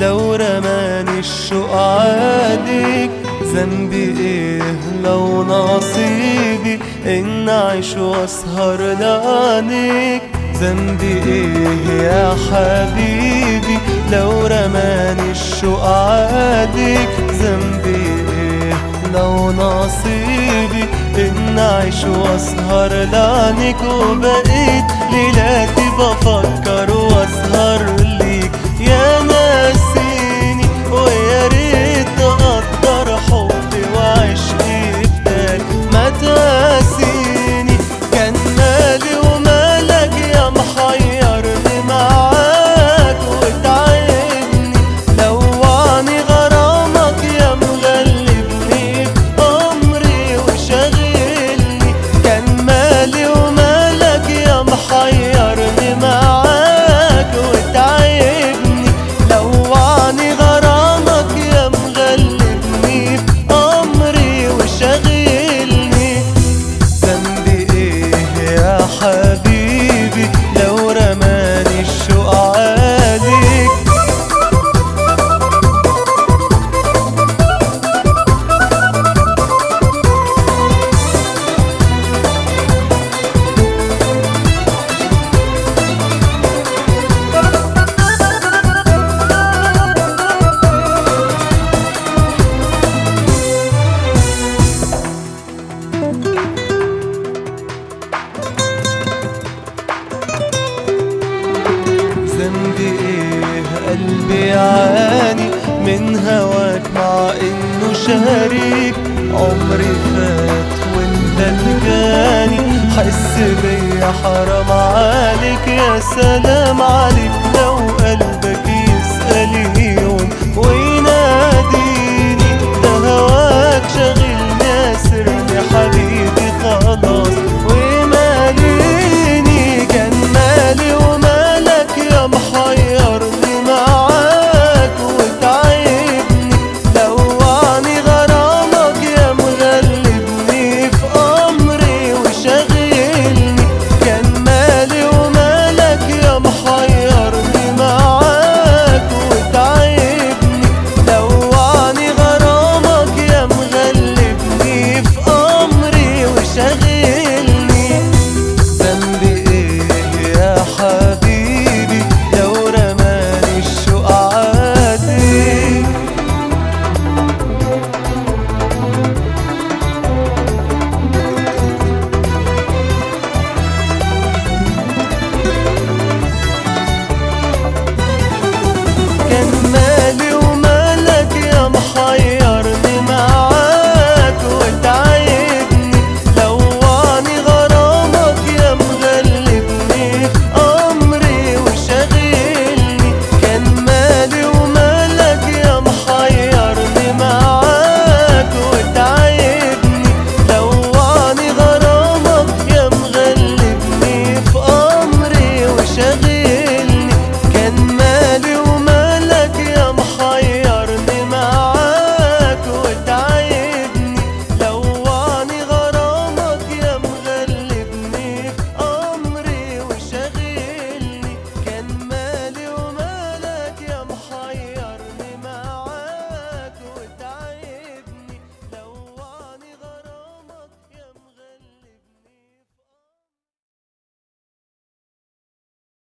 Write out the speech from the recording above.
لو رماني الشوق عليك ذنبي ايه لو نصيبي ان اعيش واسهر لعنيك ذنبي ايه يا حبيبي لو رماني الشوق عليك ذنبي ايه لو نصيبي ان اعيش واسهر لعنيك وبقيت ليلاتي بفكر واسهر ليك يا ناسيني ويا ريت تقدر حبي وعشقي بدال ما تقاسيني كان مالي ومالك يا محيرني معاك وتعبني لوعني غرامك يا مغلبني بأمري وشاغلني كان مالي ومالك يا محيرني معاك وتعبني لوعني غرامك يا مغلبني بأمري وشاغلني ذنبي ايه يا حبيبي لو رماني الشوق عليك ذنبي ايه قلبي يعاني من هواك مع انه شريك عمري فات وانت اللي جاني حس بيا حرام عليك يا سلام عليك